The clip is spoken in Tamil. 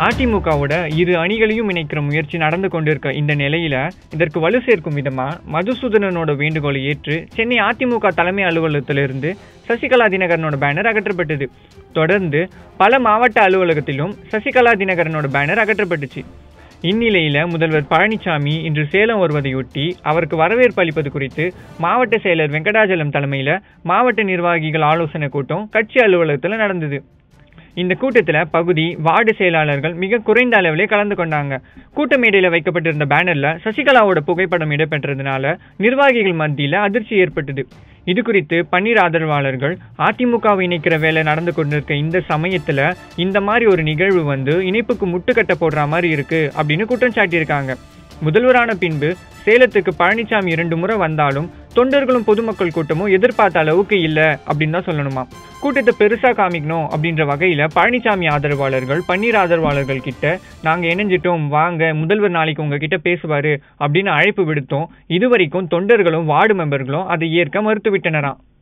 அதிமுகவோட இரு அணிகளையும் இணைக்கிற முயற்சி நடந்து கொண்டிருக்க இந்த நிலையில இதற்கு வலு சேர்க்கும் விதமா மதுசூதனனோட வேண்டுகோளை ஏற்று சென்னை அதிமுக தலைமை அலுவலகத்திலிருந்து சசிகலா தினகரனோட பேனர் அகற்றப்பட்டது தொடர்ந்து பல மாவட்ட அலுவலகத்திலும் சசிகலா தினகரனோட பேனர் அகற்றப்பட்டுச்சு இந்நிலையில முதல்வர் பழனிசாமி இன்று சேலம் வருவதையொட்டி அவருக்கு வரவேற்பு அளிப்பது குறித்து மாவட்ட செயலர் வெங்கடாஜலம் தலைமையில மாவட்ட நிர்வாகிகள் ஆலோசனை கூட்டம் கட்சி அலுவலகத்துல நடந்தது இந்த கூட்டத்துல பகுதி வார்டு செயலாளர்கள் மிக குறைந்த அளவிலே கலந்து கொண்டாங்க கூட்ட மேடையில வைக்கப்பட்டிருந்த பேனர்ல சசிகலாவோட புகைப்படம் இடம்பெற்றதுனால நிர்வாகிகள் மத்தியில அதிர்ச்சி ஏற்பட்டது இது குறித்து பன்னீர் ஆதரவாளர்கள் அதிமுகவை இணைக்கிற வேலை நடந்து கொண்டிருக்க இந்த சமயத்துல இந்த மாதிரி ஒரு நிகழ்வு வந்து இணைப்புக்கு முட்டுக்கட்டை போடுற மாதிரி இருக்கு அப்படின்னு குற்றம் சாட்டியிருக்காங்க முதல்வரான பின்பு சேலத்துக்கு பழனிசாமி இரண்டு முறை வந்தாலும் தொண்டர்களும் பொதுமக்கள் கூட்டமும் எதிர்பார்த்த அளவுக்கு இல்ல அப்படின்னு தான் சொல்லணுமா கூட்டத்தை பெருசா காமிக்கணும் அப்படின்ற வகையில பழனிசாமி ஆதரவாளர்கள் பன்னீர் ஆதரவாளர்கள் கிட்ட நாங்க இணைஞ்சிட்டோம் வாங்க முதல்வர் நாளைக்கு உங்ககிட்ட பேசுவாரு அப்படின்னு அழைப்பு விடுத்தோம் இதுவரைக்கும் தொண்டர்களும் வார்டு மெம்பர்களும் அதை ஏற்க மறுத்துவிட்டனராம்